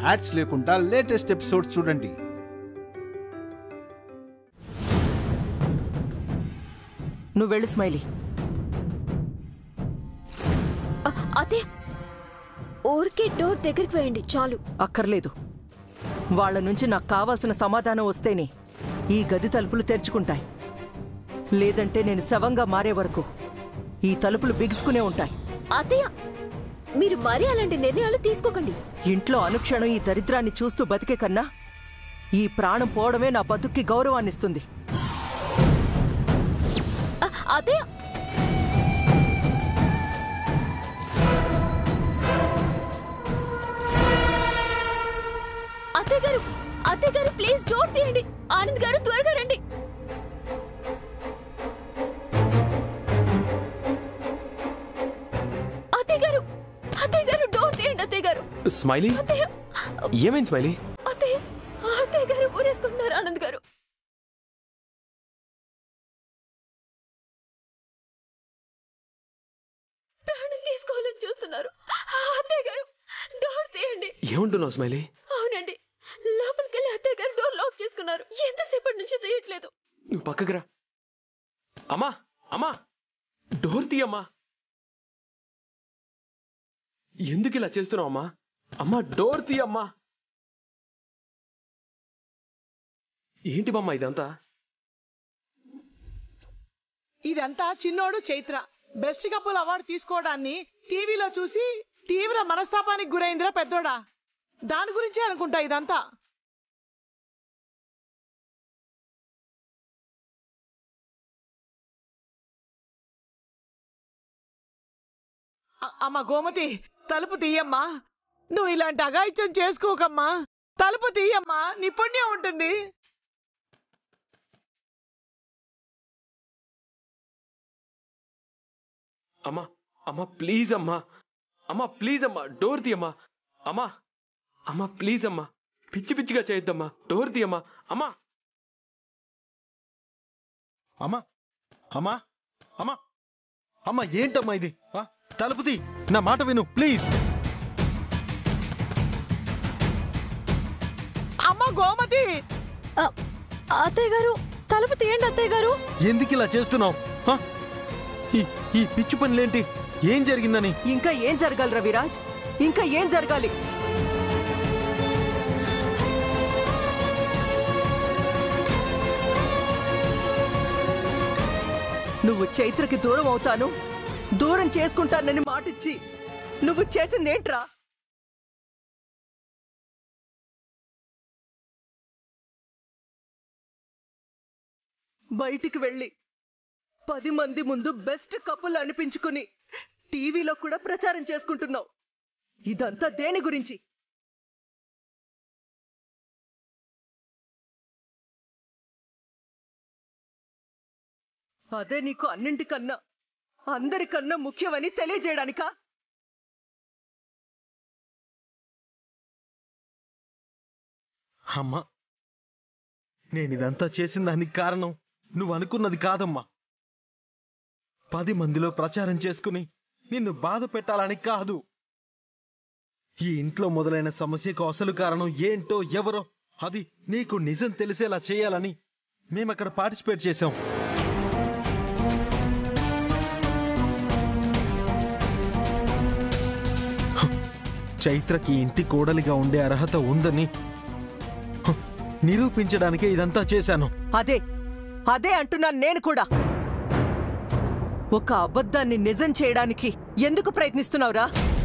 Ads లేకుండా latest episode చూడండి నువ్వు వెళ్ళు స్మైలీ అ- అదే ఊరికే డోర్ దగ్గరికి వేయండి చాలు అక్కర్లేదు వాళ్ళ నుంచి నాకు కావాల్సిన సమాధానం వస్తేనే ఈ గది తలుపులు తెరుచుకుంటాయి లేదంటే నేను శవంగా మారే వరకు ఈ తలుపులు బిగుసుకునే ఉంటాయి అత్తయ్య మీరు మరీ అలాంటి నిర్ణయాలు తీసుకోకండి ఇంట్లో అనుక్షణం ఈ దరిద్రాన్ని చూస్తూ బతికే కన్నా ఈ ప్రాణం పోవడమే నా బతుక్కి గౌరవాన్నిస్తుంది అ- అత్తయ్య అత్తయ్య గారు అత్తయ్య గారు ప్లీజ్ డోర్ తీయండి ఆనంద్ గారు త్వరగా రండి అత్తయ్య గారు అత్తయ్య గారు డోర్ తీయండి అత్తయ్య గారు స్మైలీ అత్తయ్య ఏమైంది స్మైలీ అత్తయ్య అత్తయ్య గారు ఊరేసుకుంటున్నారు ఆనంద్ గారు ప్రాణం తీసుకోవాలని చూస్తున్నారు అత్తయ్య గారు డోర్ తీయండి ఏమంటున్నావు స్మైలీ అవునండి లోపలికి వెళ్ళి అత్తయ్య గారు డోర్ లాక్ చేసుకున్నారు ఎంతసేపటి నుంచి తీయట్లేదు నువ్వు పక్కకు రా అమ్మా అమ్మా డోర్ తీయమ్మా ఎందుకు ఇలా చేస్తున్నావు అమ్మా అమ్మా డోర్ తీయమ్మా ఏంటి బామ్మ ఇదంతా ఇదంతా చిన్నోడు చైత్ర బెస్ట్ కపుల్ అవార్డు తీసుకోవడాన్ని టీవీలో చూసి తీవ్ర మనస్తాపానికి గురైందిరా పెద్దోడా దాని గురించే అనుకుంటా ఇదంతా అ- అమ్మ గోమతి తలుపు తీయమ్మా నువ్వు ఇలాంటి అగాయిత్యం చేసుకోకమ్మా తలుపు తీయమ్మా నీ పుణ్యం ఉంటుంది అమ్మా అమ్మా ప్లీజ్ అమ్మా అమ్మా ప్లీజ్ అమ్మా డోర్ తీయమ్మా అమ్మా అమ్మా ప్లీజ్ అమ్మా పిచ్చి పిచ్చిగా చేయొద్దమ్మా డోర్ తీయమ్మా అమ్మా అమ్మా అమ్మా అమ్మా అమ్మా ఏంటమ్మా ఇది ఆ, తలుపు తీ నా మాట విను ప్లీజ్ అమ్మ గోమతి అత్తయ్య గారు తలుపు తీయండి అత్తయ్య గారు ఎందుకు ఇలా చేస్తున్నావు ఈ ఈ పిచ్చు పనులేంటి ఏం జరిగిందని ఇంకా ఏం జరగాలి రవిరాజ్ ఇంకా ఏం జరగాలి నువ్వు చైత్రకి దూరం అవుతాను దూరం చేసుకుంటానని మాటిచ్చి నువ్వు చేసిందేంట్రా బయటికి వెళ్ళి పది మంది ముందు బెస్ట్ కపుల్ అనిపించుకుని టీవీలో కూడా ప్రచారం చేసుకుంటున్నావు ఇదంతా దేని గురించి అదే నీకు అన్నింటికన్నా అందరికన్నా ముఖ్యమని తెలియజేయడానికా అమ్మా నేను ఇదంతా చేసిన దానికి కారణం నువ్వు అనుకున్నది కాదమ్మా పది మందిలో ప్రచారం చేసుకుని నిన్ను బాధ పెట్టాలని కాదు ఈ ఇంట్లో మొదలైన సమస్యకు అసలు కారణం ఏంటో ఎవరో అది నీకు నిజం తెలిసేలా చేయాలని మేమక్కడ పార్టిసిపేట్ చేశాం చైత్రకి ఇంటి కోడలిగా ఉండే అర్హత ఉందని హ, నిరూపించడానికే ఇదంతా చేశాను అదే అదే అంటున్నాను నేను కూడా ఒక అబద్ధాన్ని నిజం చేయడానికి ఎందుకు ప్రయత్నిస్తున్నావురా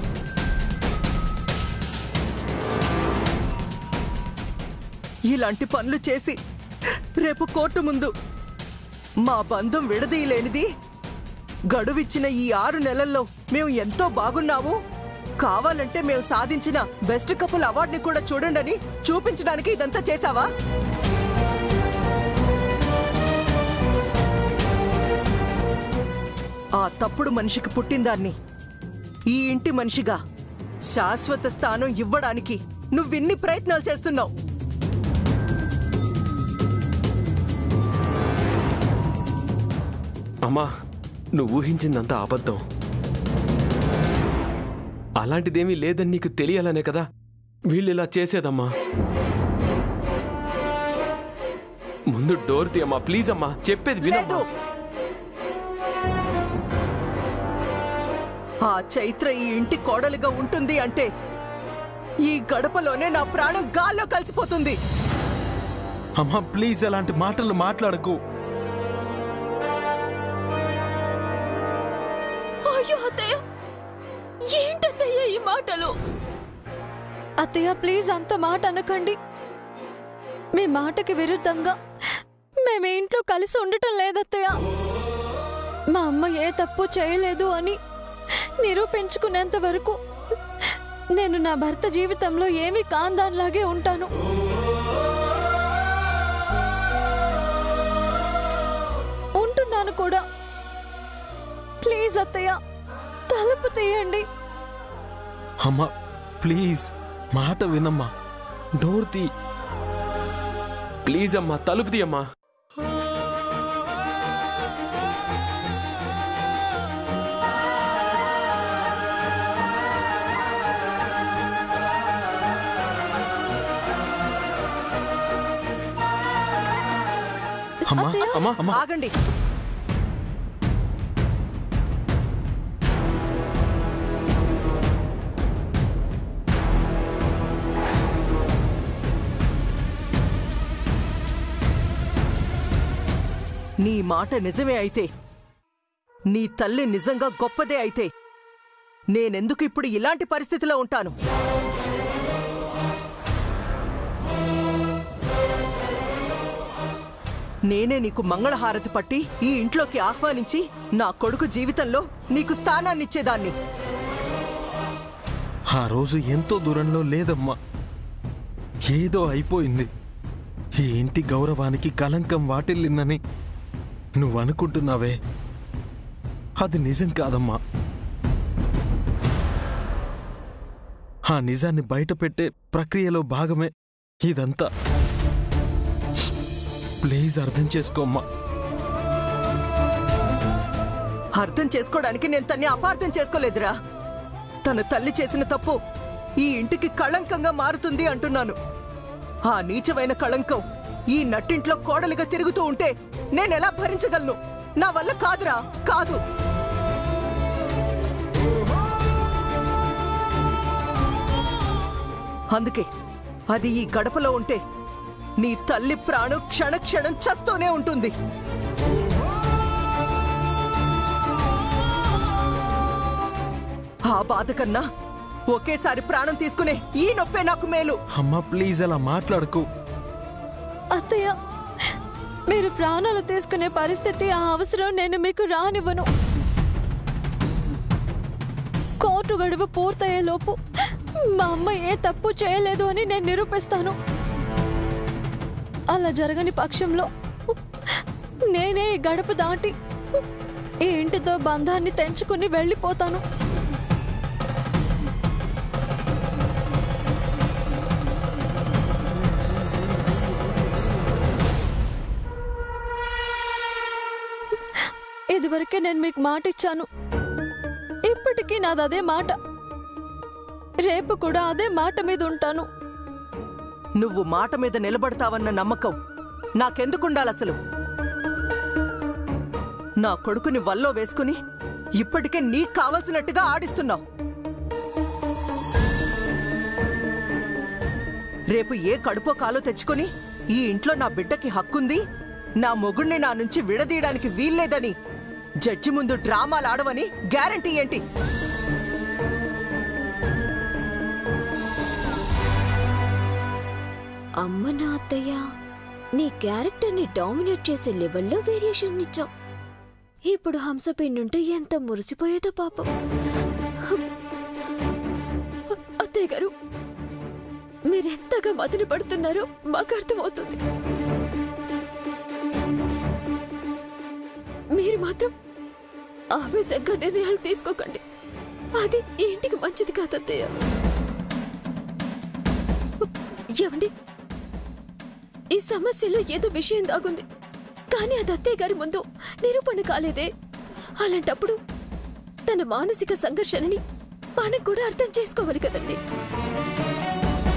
ఇలాంటి పనులు చేసి రేపు కోర్టు ముందు మా బంధం విడదీయలేనిది గడువిచ్చిన ఈ ఆరు నెలల్లో మేము ఎంతో బాగున్నాము కావాలంటే మేము సాధించిన బెస్ట్ కపుల్ అవార్డుని కూడా చూడండి చూపించడానికి ఇదంతా చేశావా ఆ తప్పుడు మనిషికి పుట్టిందాన్ని ఈ ఇంటి మనిషిగా శాశ్వత స్థానం ఇవ్వడానికి నువ్విన్ని ప్రయత్నాలు చేస్తున్నావు అమ్మా నువ్వు ఊహించిందంతా అబద్ధం అలాంటిదేమీ లేదని నీకు తెలియాలనే కదా వీళ్ళు ఇలా చేసేదమ్మా ముందు డోర్ తీయమ్మా ప్లీజ్ అమ్మా చెప్పేది లేదు వినమ్మా ఆ చైత్ర ఈ ఇంటి కోడలుగా ఉంటుంది అంటే ఈ గడపలోనే నా ప్రాణం గాల్లో కలిసిపోతుంది అమ్మా ప్లీజ్ అలాంటి మాటలు మాట్లాడకు అయ్యో అత్తయ్య ఏంటత్తయ్య ఈ మాటలు అత్తయ్య ప్లీజ్ అంత మాట అనకండి మీ మాటకి విరుద్ధంగా మేము ఇంట్లో కలిసి ఉండటం లేదత్తయ్య మా అమ్మ ఏ తప్పు చేయలేదు అని నిరూపించుకునేంత వరకు నేను నా భర్త జీవితంలో ఏమీ కాందాన్లాగే ఉంటాను ఉంటున్నాను కూడా ప్లీజ్ అత్తయ్య తలుపు తీయండి అమ్మా ప్లీజ్ మాట వినమ్మా డోర్ తీ ప్లీజ్ అమ్మా తలుపు తీయమ్మా అమ్మా అత్తయ్య? అమ్మా అమ్మా ఆగండి నీ మాట నిజమే అయితే నీ తల్లి నిజంగా గొప్పదే అయితే నేనెందుకు ఇప్పుడు ఇలాంటి పరిస్థితిలో ఉంటాను నేనే నీకు మంగళహారతి పట్టి ఈ ఇంట్లోకి ఆహ్వానించి నా కొడుకు జీవితంలో నీకు స్థానాన్నిచ్చేదాన్ని ఆ రోజు ఎంతో దూరంలో లేదమ్మా ఏదో అయిపోయింది ఈ ఇంటి గౌరవానికి కలంకం వాటిల్లిందని నువ్వు అనుకుంటున్నావే అది నిజం కాదమ్మా ఆ నిజాన్ని బయటపెట్టే ప్రక్రియలో భాగమే ఇదంతా ప్లీజ్ అర్థం చేసుకోమ్మా అర్థం చేసుకోవడానికి నేను తన్ని అపార్థం చేసుకోలేదురా తన తల్లి చేసిన తప్పు ఈ ఇంటికి కళంకంగా మారుతుంది అంటున్నాను ఆ నీచమైన కళంకం ఈ నట్టింట్లో కోడలిగా తిరుగుతూ ఉంటే నేనెలా భరించగలను నా వల్ల కాదురా కాదు అందుకే అది ఈ గడపలో ఉంటే నీ తల్లి ప్రాణం క్షణక్షణం చస్తూనే ఉంటుంది ఆ బాధ కన్నా ఒకేసారి ప్రాణం తీసుకునే ఈ నొప్పే నాకు మేలు అమ్మా ప్లీజ్ అలా మాట్లాడకు అత్తయ్య మీరు ప్రాణాలు తీసుకునే పరిస్థితి ఆ అవసరం నేను మీకు రానివ్వను కోర్టు గడువు పూర్తయ్యే లోపు మా అమ్మ ఏ తప్పు చేయలేదు అని నేను నిరూపిస్తాను అలా జరగని పక్షంలో నేనే ఈ గడప దాటి ఈ ఇంటితో బంధాన్ని తెంచుకుని వెళ్ళిపోతాను ఇదివరకే నేను మీకు మాట ఇచ్చాను ఇప్పటికీ నాది అదే మాట రేపు కూడా అదే మాట మీద ఉంటాను నువ్వు మాట మీద నిలబడతావన్న నమ్మకం నాకెందుకుండాలి అసలు నా కొడుకుని వల్లో వేసుకుని ఇప్పటికే నీకు కావలసినట్టుగా ఆడిస్తున్నావు రేపు ఏ కడుపో కాలో తెచ్చుకొని ఈ ఇంట్లో నా బిడ్డకి హక్కుంది నా మొగుణ్ణి నా నుంచి విడదీయడానికి వీల్లేదని జడ్జి ముందు డ్రామాలు ఆడవని గ్యారంటీ ఏంటి అమ్మ నా అత్తయ్య నీ క్యారెక్టర్ని డామినేట్ చేసే లెవెల్లో వేరియేషన్ ఇచ్చావు ఇప్పుడు హంస పెన్నుంటే ఎంత మురిసిపోయేదో పాపం అత్తయ్య గారు మీరెంతగా మదన పడుతున్నారో మాకు అర్థమవుతుంది మీరు మాత్రం ఆవేశంగా నిర్ణయాలు తీసుకోకండి అది ఈ ఇంటికి మంచిది కాదు అత్తయ్య ఏమండి ఈ సమస్యలో ఏదో విషయం దాగుంది కానీ అది అత్తయ్య గారి ముందు నిరూపణ కాలేదే అలాంటప్పుడు తన మానసిక సంఘర్షణని మనం కూడా అర్థం చేసుకోవాలి కదండి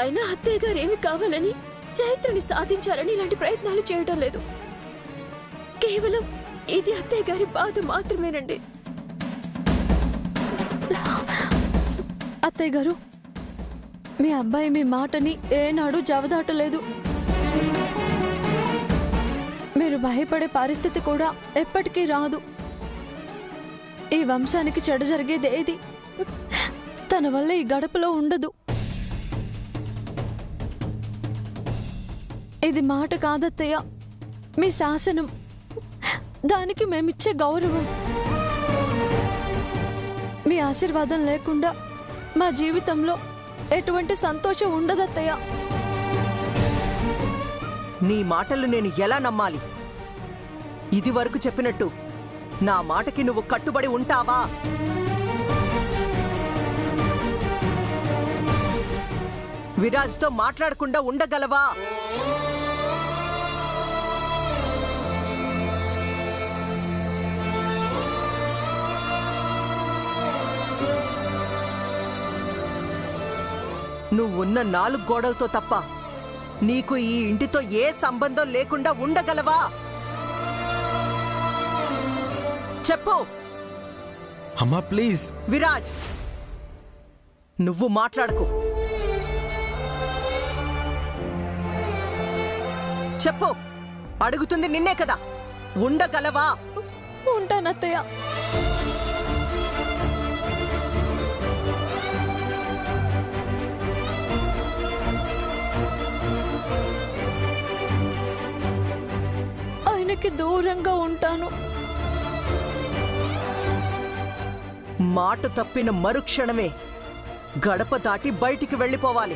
ఆయన అత్తయ్య గారు ఏమి కావాలని చైత్రని సాధించాలని ఇలాంటి ప్రయత్నాలు చేయడం లేదు కేవలం ఇది అత్తయ్య గారి బాధ మాత్రమేనండి అత్తయ్య గారు మీ అబ్బాయి మీ మాటని ఏనాడు జవదాటలేదు మీరు భయపడే పరిస్థితి కూడా ఎప్పటికీ రాదు ఈ వంశానికి చెడు జరిగేది ఏది తన వల్ల ఈ గడపలో ఉండదు ఇది మాట కాదత్తయ్య మీ శాసనం దానికి మేమిచ్చే గౌరవం మీ ఆశీర్వాదం లేకుండా మా జీవితంలో ఎటువంటి సంతోషం ఉండదత్తయ్య నీ మాటలు నేను ఎలా నమ్మాలి ఇది వరకు చెప్పినట్టు నా మాటకి నువ్వు కట్టుబడి ఉంటావా విరాజ్తో మాట్లాడకుండా ఉండగలవా నువ్వున్న నాలుగు గోడలతో తప్ప నీకు ఈ ఇంటితో ఏ సంబంధం లేకుండా ఉండగలవా చెప్పు అమ్మా ప్లీజ్ విరాజ్ నువ్వు మాట్లాడకు చెప్పు అడుగుతుంది నిన్నే కదా ఉండగలవా ఉంటానత్తయ్య ఆయనకి దూరంగా ఉంటాను మాట తప్పిన మరుక్షణమే గడప దాటి బయటికి వెళ్ళిపోవాలి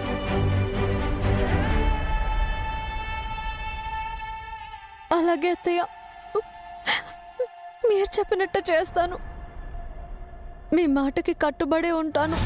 అలాగే అత్తయ్య మీరు చెప్పినట్టు చేస్తాను మీ మాటకి కట్టుబడి ఉంటాను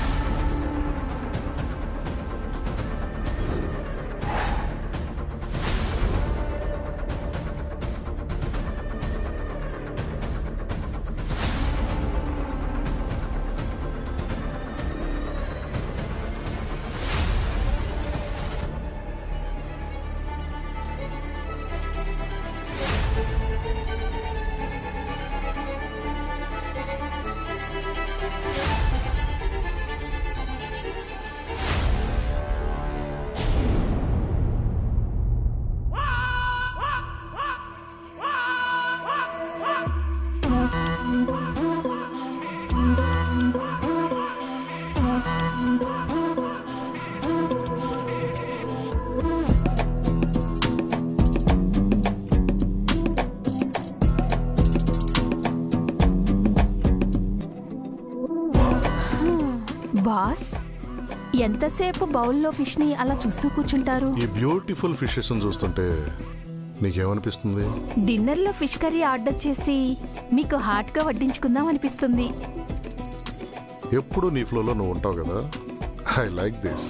బాస్ ఎంతసేపు బౌల్లో ఫిష్ని అలా చూస్తూ కూర్చుంటారు ఈ బ్యూటిఫుల్ ఫిషెస్ చూస్తుంటే నీకేమనిపిస్తుంది డిన్నర్లో ఫిష్ కర్రీ ఆర్డర్ చేసి మీకు హాట్గా వడ్డించుకుందాం అనిపిస్తుంది ఎప్పుడు నీ ఫ్లోలో నువ్వు ఉంటావు కదా ఐ లైక్ దిస్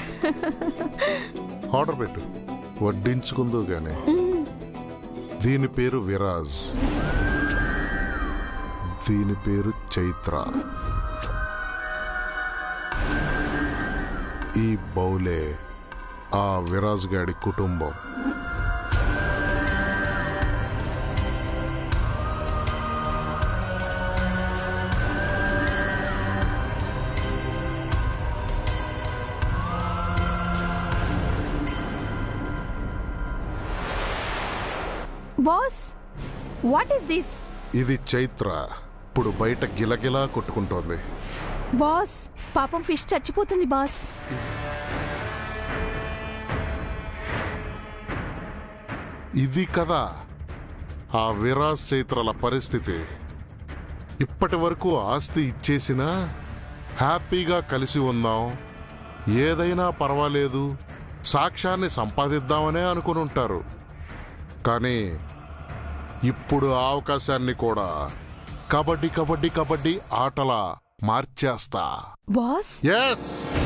ఆర్డర్ పెట్టు వడ్డించుకుందు గానే దీని పేరు విరాజ్ దీని పేరు చైత్ర ఈ బౌలే ఆ విరాజ్ గాడి కుటుంబం బాస్ వాట్ ఈస్ దిస్ ఇది చైత్ర ఇప్పుడు బయట గిలగిలా కొట్టుకుంటోంది బాస్ పాపం ఫిష్ చచ్చిపోతుంది బాస్ ఇది కదా ఆ విరాజ్ చైత్రల పరిస్థితి ఇప్పటి వరకు ఆస్తి ఇచ్చేసినా హ్యాపీగా కలిసి ఉందాం ఏదైనా పర్వాలేదు సాక్ష్యాన్ని సంపాదిద్దామనే అనుకుని ఉంటారు కానీ ఇప్పుడు ఆ అవకాశాన్ని కూడా కబడ్డీ కబడ్డీ కబడ్డీ ఆటలా మార్చేస్తా బాస్ ఎస్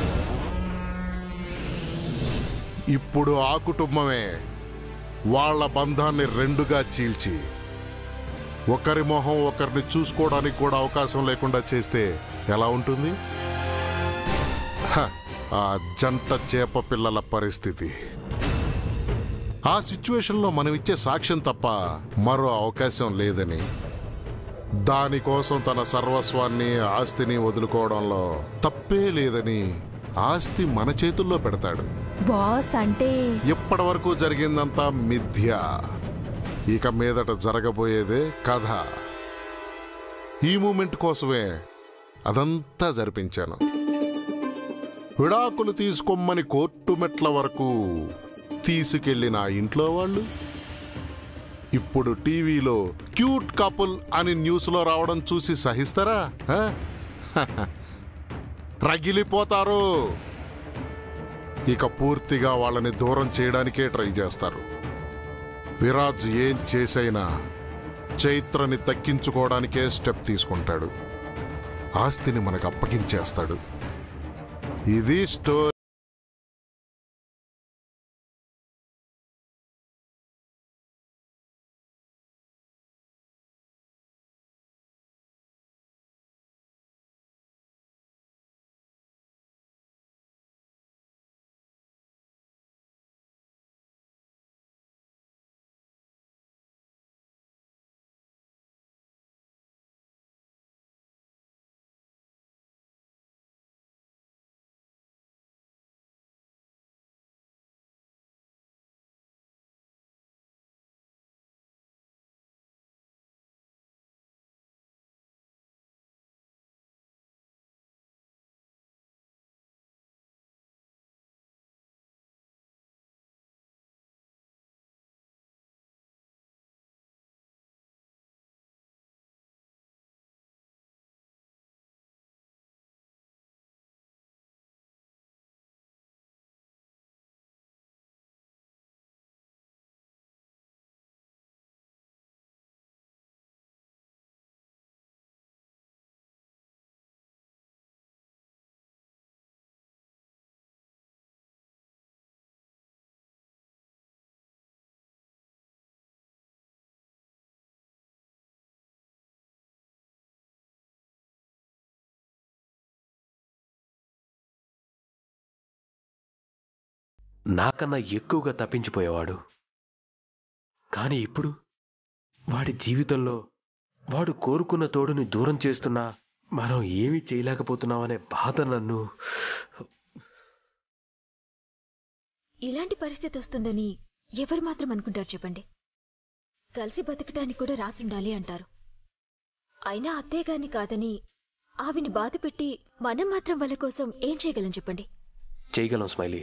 ఇప్పుడు ఆ కుటుంబమే వాళ్ళ బంధాన్ని రెండుగా చీల్చి ఒకరి మొహం ఒకరిని చూసుకోవడానికి కూడా అవకాశం లేకుండా చేస్తే ఎలా ఉంటుంది హ, ఆ జంట చేప పిల్లల పరిస్థితి ఆ సిచ్యువేషన్లో మనం ఇచ్చే సాక్ష్యం తప్ప మరో అవకాశం లేదని దానికోసం తన సర్వస్వాన్ని ఆస్తిని వదులుకోవడంలో తప్పే లేదని ఆస్తి మన చేతుల్లో పెడతాడు బాస్ అంటే ఇప్పటి వరకు జరిగిందంతా మిథ్య ఇక మీదట జరగబోయేదే కథ ఈ మూమెంట్ కోసమే అదంతా జరిపించాను విడాకులు తీసుకోమని కోర్టు మెట్ల వరకు తీసుకెళ్లిన ఆ ఇంట్లో వాళ్ళు ఇప్పుడు టీవీలో క్యూట్ కపుల్ అని న్యూస్లో రావడం చూసి సహిస్తారా ఆ? రగిలిపోతారు ఇక పూర్తిగా వాళ్ళని దూరం చేయడానికే ట్రై చేస్తారు విరాజ్ ఏం చేసైనా చైత్రని తగ్గించుకోవడానికే స్టెప్ తీసుకుంటాడు ఆస్తిని మనకు అప్పగించేస్తాడు ఇది స్టోరీ నాకన్నా ఎక్కువగా తప్పించిపోయేవాడు కానీ ఇప్పుడు వాడి జీవితంలో వాడు కోరుకున్న తోడుని దూరం చేస్తున్నా మనం ఏమీ చేయలేకపోతున్నామనే బాధ నన్ను ఇలాంటి పరిస్థితి వస్తుందని ఎవరు మాత్రం అనుకుంటారు చెప్పండి కలిసి బతకటానికి కూడా రాసుండాలి అంటారు అయినా అత్తేగాని కాదని ఆవిని బాధ పెట్టి మనం మాత్రం వాళ్ళ కోసం ఏం చేయగలం చెప్పండి చేయగలం స్మైలీ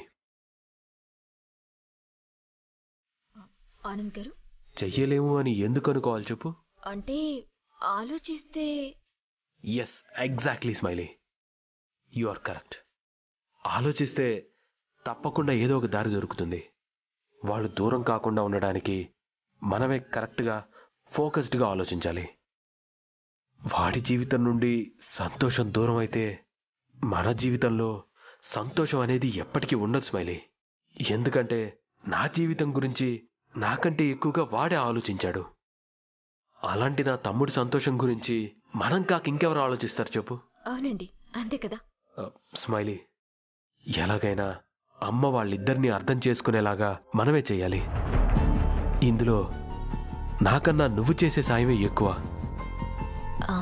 ఆనంద్ గారు చెయ్యలేము అని ఎందుకు అనుకోవాలి చెప్పు అంటే ఆలోచిస్తే yes exactly Smiley you are correct ఆలోచిస్తే తప్పకుండా ఏదో ఒక దారి దొరుకుతుంది వాళ్ళు దూరం కాకుండా ఉండడానికి మనమే కరెక్ట్గా ఫోకస్డ్గా ఆలోచించాలి వాడి జీవితం నుండి సంతోషం దూరం అయితే మన జీవితంలో సంతోషం అనేది ఎప్పటికీ ఉండదు స్మైలీ ఎందుకంటే నా జీవితం గురించి నాకంటే ఎక్కువగా వాడే ఆలోచించాడు అలాంటి నా తమ్ముడి సంతోషం గురించి మనం కాక ఇంకెవరు ఆలోచిస్తారు చెప్పు అవునండి అంతే కదా ఆ, స్మైలీ ఎలాగైనా అమ్మ వాళ్ళిద్దరినీ అర్థం చేసుకునేలాగా మనమే చేయాలి ఇందులో నాకన్నా నువ్వు చేసే సాయమే ఎక్కువ ఆ,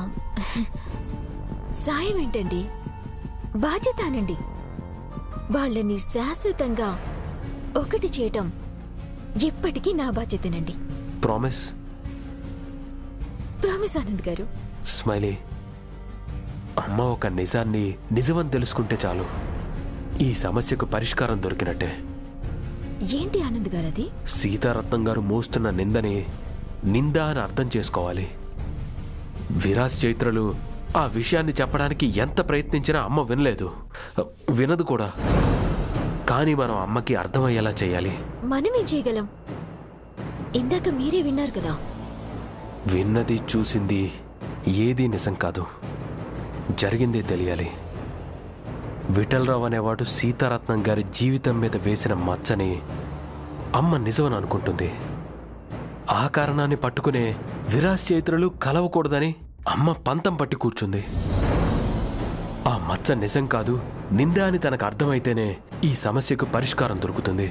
సాయం ఏంటండి బాధ్యత అనండి వాళ్ళని శాశ్వతంగా ఒకటి చేయటం ఎప్పటికీ నా బాధ్యతేనండి ప్రామిస్ ప్రామిస్ ఆనంద్ గారు స్మైలీ అమ్మ ఒక నిజాన్ని నిజమని తెలుసుకుంటే చాలు ఈ సమస్యకు పరిష్కారం దొరికినట్టే ఏంటి ఆనంద్ గారు అది సీతారత్నం గారు మోస్తున్న నిందని నింద అని అర్థం చేసుకోవాలి విరాజ్ చైత్రలు ఆ విషయాన్ని చెప్పడానికి ఎంత ప్రయత్నించినా అమ్మ వినలేదు వినదు కూడా కానీ మనం అమ్మకి అర్థమయ్యేలా చేయాలి మనమేం చేయగలం ఇందాక మీరే విన్నారు కదా విన్నది చూసింది ఏదీ నిజం కాదు జరిగిందే తెలియాలి విఠలరావు అనేవాడు సీతారత్నం గారి జీవితం మీద వేసిన మచ్చని అమ్మ నిజమని అనుకుంటుంది ఆ కారణాన్ని పట్టుకునే విరాజ్ చైత్రలు కలవకూడదని అమ్మ పంతం పట్టి కూర్చుంది ఆ మచ్చ నిజం కాదు నింద అని తనకు అర్థమైతేనే ఈ సమస్యకు పరిష్కారం దొరుకుతుంది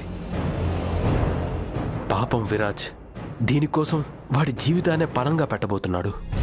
పాపం విరాజ్ దీనికోసం వాడి జీవితాన్నే పణంగా పెట్టబోతున్నాడు